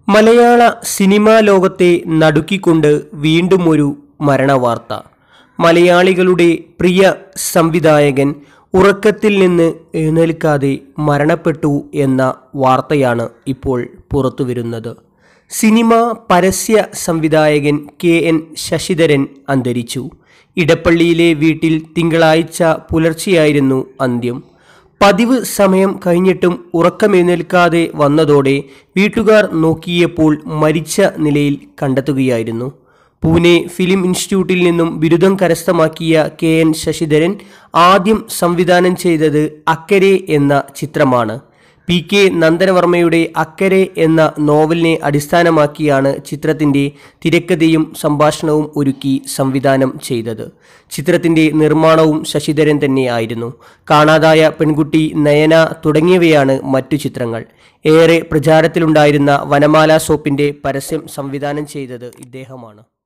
മലയാള സിനിമാ ലോകത്തെ നടുക്കിക്കൊണ്ട് വീണ്ടും ഒരു മരണവാർത്ത മലയാളികളുടെ പ്രിയ സംവിധായകൻ ഉറക്കത്തിൽ നിന്ന് എഴുന്നേൽക്കാതെ മരണപ്പെട്ടു എന്ന വാർത്തയാണ് ഇപ്പോൾ പുറത്തുവരുന്നത് സിനിമ പരസ്യ സംവിധായകൻ കെ എൻ ശശിധരൻ അന്തരിച്ചു ഇടപ്പള്ളിയിലെ വീട്ടിൽ തിങ്കളാഴ്ച പുലർച്ചെയായിരുന്നു അന്ത്യം പതിവ് സമയം കഴിഞ്ഞിട്ടും ഉറക്കമെഴുന്നേൽക്കാതെ വന്നതോടെ വീട്ടുകാർ നോക്കിയപ്പോൾ മരിച്ച നിലയിൽ കണ്ടെത്തുകയായിരുന്നു പൂനെ ഫിലിം ഇൻസ്റ്റിറ്റ്യൂട്ടിൽ നിന്നും ബിരുദം കരസ്ഥമാക്കിയ കെ എൻ ശശിധരൻ ആദ്യം സംവിധാനം ചെയ്തത് അക്കരെ എന്ന ചിത്രമാണ് പി കെ നന്ദനവർമ്മയുടെ അക്കരെ എന്ന നോവലിനെ അടിസ്ഥാനമാക്കിയാണ് ചിത്രത്തിൻ്റെ തിരക്കഥയും സംഭാഷണവും ഒരുക്കി സംവിധാനം ചെയ്തത് ചിത്രത്തിൻ്റെ നിർമ്മാണവും ശശിധരൻ തന്നെയായിരുന്നു കാണാതായ പെൺകുട്ടി നയന തുടങ്ങിയവയാണ് മറ്റു ചിത്രങ്ങൾ ഏറെ പ്രചാരത്തിലുണ്ടായിരുന്ന വനമാല സോപ്പിൻ്റെ പരസ്യം സംവിധാനം ചെയ്തത് ഇദ്ദേഹമാണ്